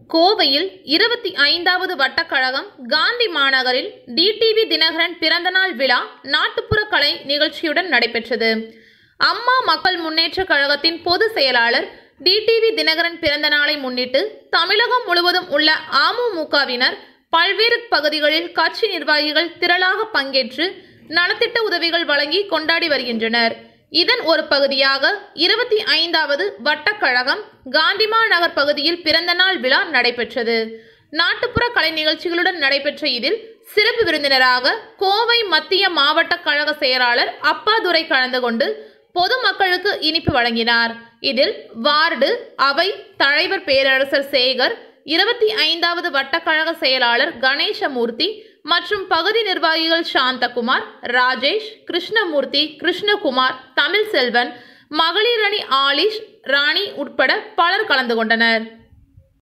கோவையில் இருபத்தி ஐந்தாவது வட்டக்கழகம் காந்தி மாநகரில் டிடிவி தினகரன் பிறந்தநாள் விழா நாட்டுப்புற கலை நிகழ்ச்சியுடன் நடைபெற்றது அம்மா மக்கள் முன்னேற்றக் கழகத்தின் பொதுச் செயலாளர் டிடிவி தினகரன் பிறந்த நாளை முன்னிட்டு தமிழகம் முழுவதும் உள்ள அமமுகவினர் பல்வேறு பகுதிகளில் கட்சி நிர்வாகிகள் திரளாக பங்கேற்று நலத்திட்ட உதவிகள் வழங்கி கொண்டாடி வருகின்றனர் இதன் ஒரு பகுதியாக இருபத்தி ஐந்தாவது வட்டக்கழகம் காந்திமா நகர் பகுதியில் பிறந்தநாள் விழா நடைபெற்றது நாட்டுப்புற கலை நிகழ்ச்சிகளுடன் நடைபெற்ற இதில் சிறப்பு விருந்தினராக கோவை மத்திய மாவட்ட கழக செயலாளர் அப்பாதுரை கலந்து கொண்டு பொதுமக்களுக்கு இனிப்பு வழங்கினார் இதில் வார்டு அவை தலைவர் பேரரசர் சேகர் இருபத்தி ஐந்தாவது வட்டக்கழக செயலாளர் கணேசமூர்த்தி மற்றும் பகுதி நிர்வாகிகள் சாந்தகுமார் ராஜேஷ் கிருஷ்ணமூர்த்தி கிருஷ்ணகுமார் தமிழ்செல்வன் மகளிர் அணி ஆலிஷ் ராணி உட்பட பலர் கலந்து கொண்டனர்